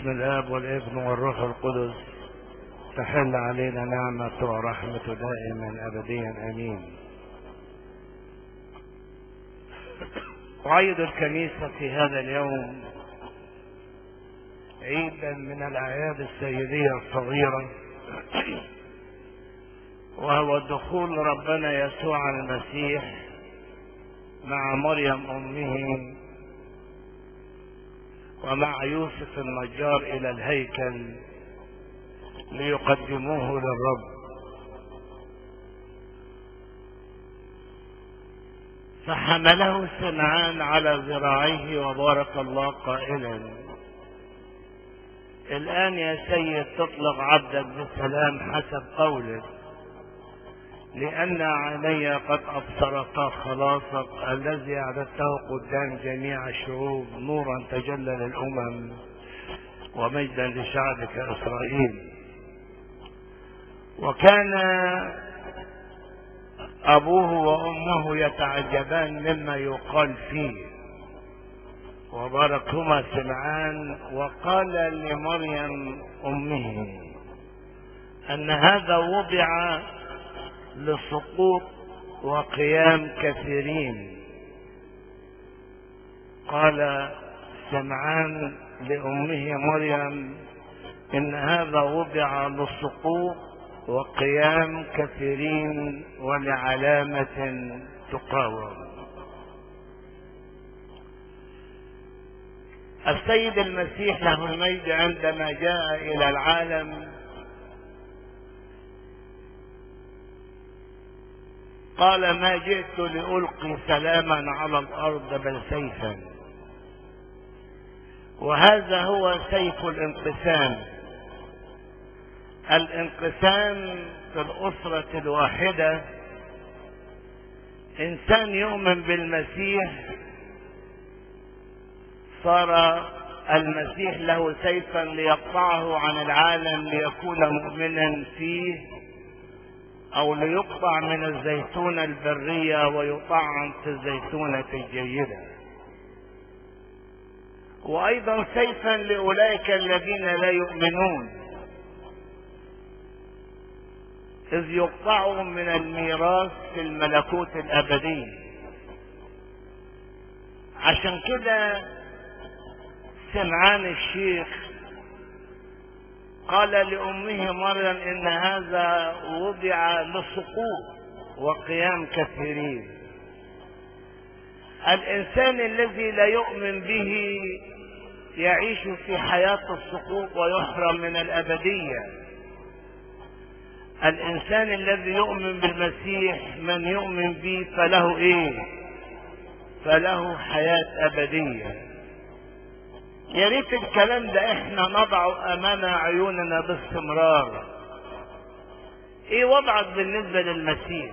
باسم الاب والابن والروح القدس تحل علينا نعمة ورحمة دائما ابديا امين أعيد الكنيسة في هذا اليوم عيدا من الأعياد السيدية الصغيرة وهو دخول ربنا يسوع المسيح مع مريم أمه ومع يوسف النجار إلى الهيكل ليقدموه للرب فحمله سمعان على ذراعيه وبارك الله قائلا الآن يا سيد تطلق عبدك بسلام حسب قولك لأن عيني قد أبصرتا خلاصك الذي أعددته قدام جميع الشعوب نورا تجلى للأمم ومجدا لشعبك إسرائيل وكان أبوه وأمه يتعجبان مما يقال فيه وباركهما سمعان وقال لمريم أمه أن هذا وضع لسقوط وقيام كثيرين قال سمعان لأمه مريم إن هذا وضع للسقوط وقيام كثيرين ولعلامة تقاوم السيد المسيح له المجد عندما جاء إلى العالم قال ما جئت لألقي سلاما على الأرض بل سيفا وهذا هو سيف الانقسام الانقسام في الأسرة الواحدة إنسان يؤمن بالمسيح صار المسيح له سيفا ليقطعه عن العالم ليكون مؤمنا فيه او ليقطع من الزيتونة البرية ويطعم في الزيتونة الجيدة وايضا سيفا لاولئك الذين لا يؤمنون اذ يقطعوا من الميراث في الملكوت الابدي عشان كده سمعان الشيخ قال لأمه مريم إن هذا وضع للسقوط وقيام كثيرين الإنسان الذي لا يؤمن به يعيش في حياة السقوط ويحرم من الأبدية الإنسان الذي يؤمن بالمسيح من يؤمن به فله إيه فله حياة أبدية يا ريت الكلام ده احنا نضعه امام عيوننا باستمرار ايه وضعك بالنسبه للمسيح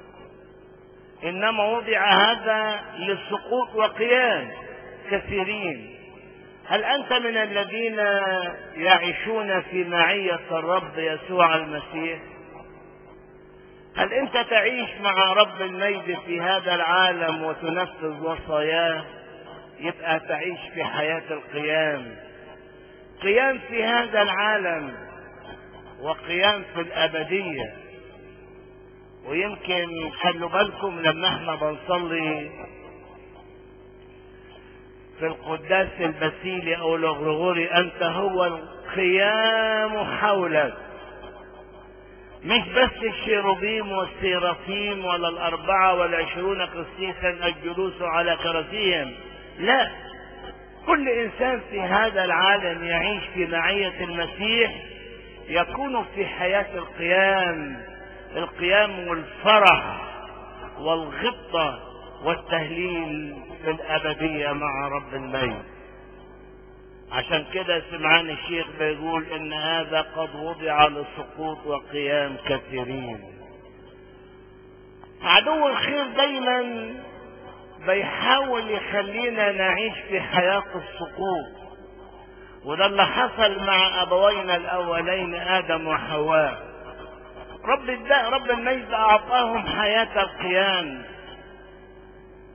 انما وضع هذا للسقوط وقيام كثيرين هل انت من الذين يعيشون في معيه الرب يسوع المسيح هل انت تعيش مع رب المجد في هذا العالم وتنفذ وصاياه يبقى تعيش في حياة القيام قيام في هذا العالم وقيام في الأبدية ويمكن خلوا بالكم لما احنا بنصلي في القداس البسيلي او الغرغوري انت هو القيام حولك مش بس الشيروبيم والسيرافيم ولا الأربعة والعشرون قسيسا الجلوس على كرسيهم لا كل انسان في هذا العالم يعيش في معية المسيح يكون في حياة القيام القيام والفرح والغبطة والتهليل في الأبدية مع رب الميت عشان كده سمعان الشيخ بيقول ان هذا قد وضع لسقوط وقيام كثيرين عدو الخير دايما بيحاول يخلينا نعيش في حياة السقوط وده اللي حصل مع أبوينا الأولين آدم وحواء رب الداء رب المجد أعطاهم حياة القيام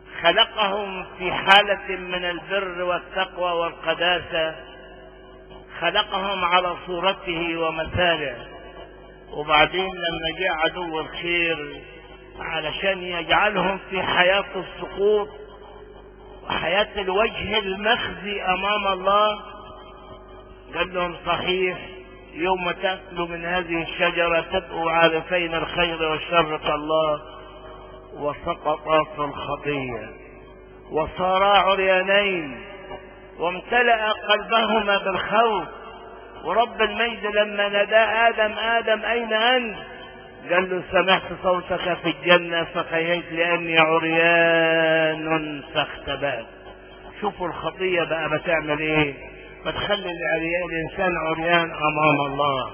خلقهم في حالة من البر والتقوى والقداسة خلقهم على صورته ومثاله وبعدين لما جاء عدو الخير علشان يجعلهم في حياة السقوط وحياة الوجه المخزي أمام الله قال لهم صحيح يوم تأكلوا من هذه الشجرة تبقوا عارفين الخير والشر كالله وسقطا في الخطية وصارا عريانين وامتلأ قلبهما بالخوف ورب المجد لما نادى آدم آدم أين أنت قال له سمعت صوتك في الجنة فخييت لأني عريان فاختبأت شوفوا الخطية بقى بتعمل ايه بتخلي العريان الإنسان عريان أمام الله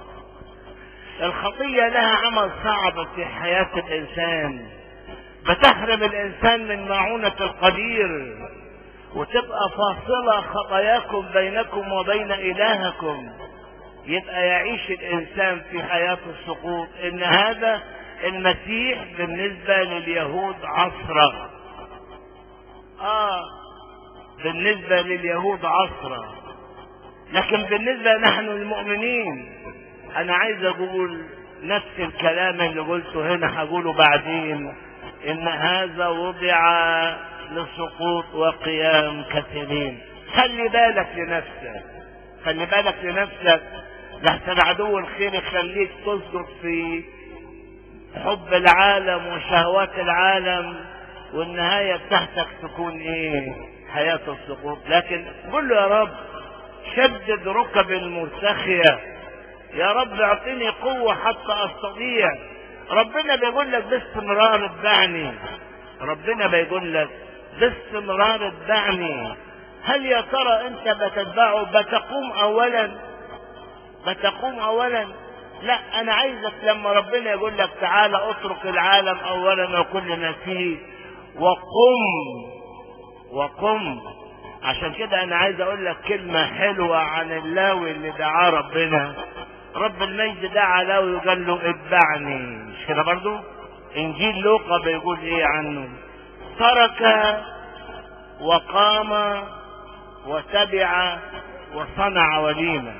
الخطية لها عمل صعب في حياة الإنسان بتحرم الإنسان من معونة القدير وتبقى فاصلة خطاياكم بينكم وبين إلهكم يبقى يعيش الإنسان في حياة السقوط إن هذا المسيح بالنسبة لليهود عصرة آه بالنسبة لليهود عصرة لكن بالنسبة نحن المؤمنين أنا عايز أقول نفس الكلام اللي قلته هنا هقوله بعدين إن هذا وضع لسقوط وقيام كثيرين خلي بالك لنفسك خلي بالك لنفسك لحسن عدو الخير يخليك تصدق في حب العالم وشهوات العالم والنهاية بتاعتك تكون ايه حياة السقوط لكن قل له يا رب شدد ركب المرتخية يا رب اعطيني قوة حتى استطيع ربنا بيقول لك باستمرار اتبعني ربنا بيقول لك باستمرار اتبعني هل يا ترى انت بتتبعه بتقوم اولا بتقوم اولا لا انا عايزك لما ربنا يقول لك تعالى اترك العالم اولا وكل ما فيه وقم وقم عشان كده انا عايز اقول لك كلمة حلوة عن اللاوي اللي دعاه ربنا رب المجد دعا لاوي وقال له اتبعني مش كده برضو انجيل لوقا بيقول ايه عنه ترك وقام وتبع وصنع وليمة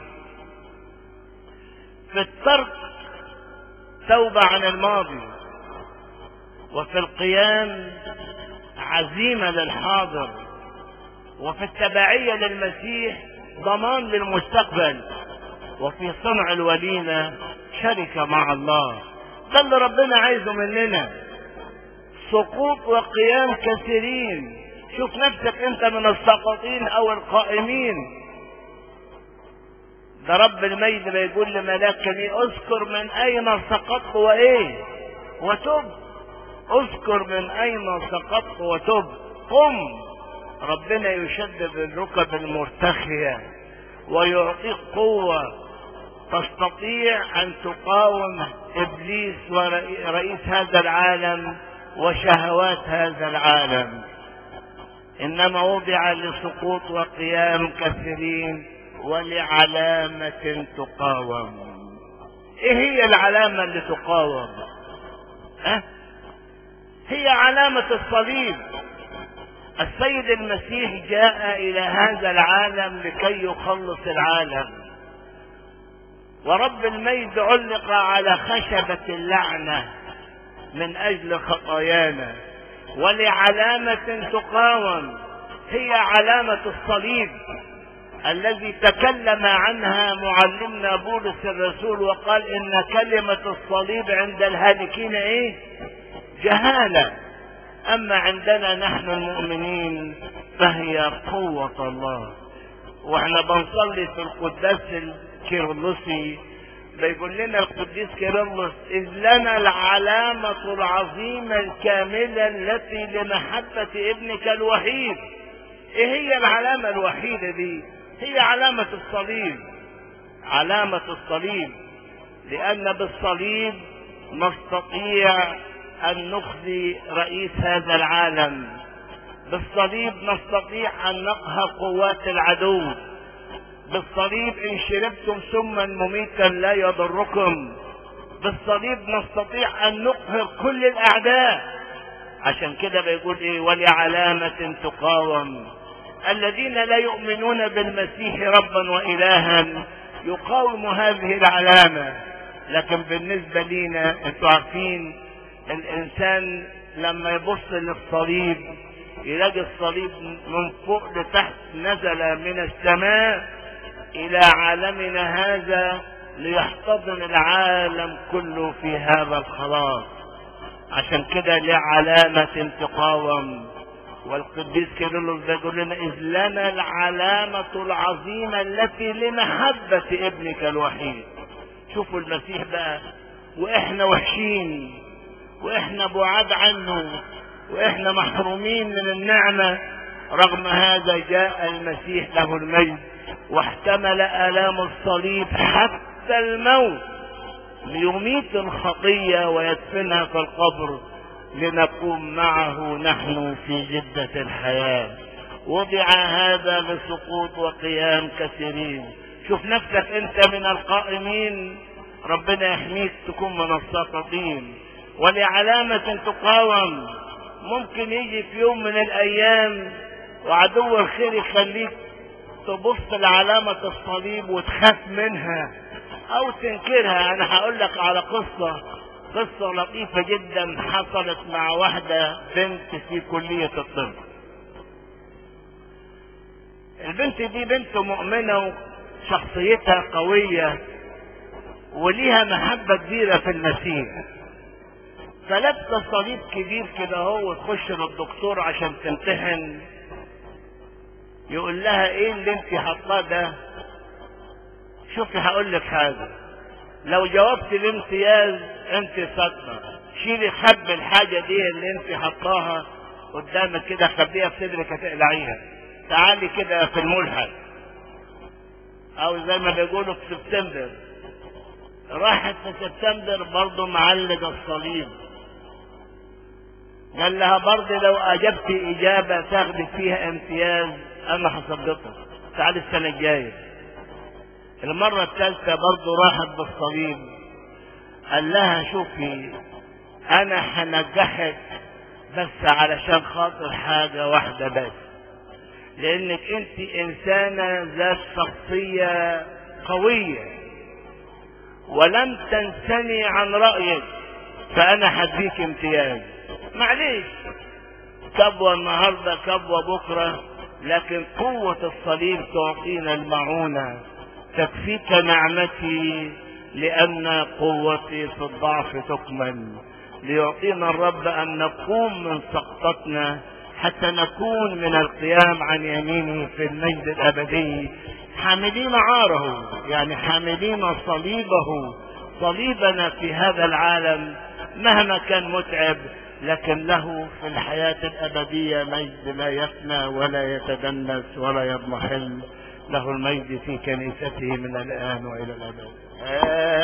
في الترك توبة عن الماضي وفي القيام عزيمة للحاضر وفي التبعية للمسيح ضمان للمستقبل وفي صنع الوليمة شركة مع الله ده اللي ربنا عايزه مننا سقوط وقيام كثيرين شوف نفسك انت من الساقطين او القائمين ده رب المجد بيقول لملاك اذكر من اين سقطت وايه وتب اذكر من اين سقطت وتب قم ربنا يشدد الركب المرتخية ويعطيك قوة تستطيع ان تقاوم ابليس ورئيس هذا العالم وشهوات هذا العالم انما وضع لسقوط وقيام كثيرين ولعلامة تقاوم ايه هي العلامة اللي تقاوم أه؟ هي علامة الصليب السيد المسيح جاء الى هذا العالم لكي يخلص العالم ورب المجد علق على خشبة اللعنة من اجل خطايانا ولعلامة تقاوم هي علامة الصليب الذي تكلم عنها معلمنا بولس الرسول وقال ان كلمة الصليب عند الهالكين ايه جهالة اما عندنا نحن المؤمنين فهي قوة الله واحنا بنصلي في القداس الكيرلسي بيقول لنا القديس كيرلس اذ لنا العلامة العظيمة الكاملة التي لمحبة ابنك الوحيد ايه هي العلامة الوحيدة دي هي علامة الصليب علامة الصليب لان بالصليب نستطيع ان نخزي رئيس هذا العالم بالصليب نستطيع ان نقهر قوات العدو بالصليب ان شربتم سما مميتا لا يضركم بالصليب نستطيع ان نقهر كل الاعداء عشان كده بيقول ايه ولعلامة تقاوم الذين لا يؤمنون بالمسيح ربا وإلها يقاوم هذه العلامة لكن بالنسبة لينا انتوا عارفين الإنسان لما يبص للصليب يلاقي الصليب من فوق لتحت نزل من السماء إلى عالمنا هذا ليحتضن العالم كله في هذا الخلاص عشان كده لعلامة تقاوم والقديس كيرلس ده يقول لنا إذ لنا العلامة العظيمة التي لمحبة ابنك الوحيد شوفوا المسيح بقى وإحنا وحشين وإحنا بعاد عنه وإحنا محرومين من النعمة رغم هذا جاء المسيح له المجد واحتمل آلام الصليب حتى الموت ليميت الخطية ويدفنها في القبر لنقوم معه نحن في جدة الحياة وضع هذا لسقوط وقيام كثيرين شوف نفسك انت من القائمين ربنا يحميك تكون من الساقطين ولعلامة تقاوم ممكن يجي في يوم من الايام وعدو الخير يخليك تبص لعلامة الصليب وتخاف منها او تنكرها انا هقول لك على قصة قصة لطيفة جدا حصلت مع واحدة بنت في كلية الطب البنت دي بنت مؤمنة وشخصيتها قوية وليها محبة كبيرة في المسيح فلابسة صليب كبير كده هو وتخش للدكتور عشان تمتحن يقول لها ايه اللي انت حاطاه ده شوفي هقول لك حاجه لو جاوبت الامتياز انت صدمة شيلي خب الحاجة دي اللي انت حطاها قدامك كده خبيها في صدرك هتقلعيها تعالي كده في الملحد او زي ما بيقولوا في سبتمبر راحت في سبتمبر برضه معلق الصليب قال لها برضه لو اجبت اجابة تاخدي فيها امتياز انا هصدقك تعالي السنة الجاية المرة الثالثة برضه راحت بالصليب قال لها شوفي انا هنجحك بس علشان خاطر حاجة واحدة بس لانك انت انسانة ذات شخصية قوية ولم تنثني عن رأيك فانا هديك امتياز معليش كبوة النهاردة كبوة بكرة لكن قوة الصليب تعطينا المعونة تكفيك نعمتي لأن قوتي في الضعف تكمل ليعطينا الرب أن نقوم من سقطتنا حتى نكون من القيام عن يمينه في المجد الأبدي حاملين عاره يعني حاملين صليبه صليبنا في هذا العالم مهما كان متعب لكن له في الحياة الأبدية مجد لا يفنى ولا يتدنس ولا يضمحل له المجد في كنيسته من الآن وإلى الأبد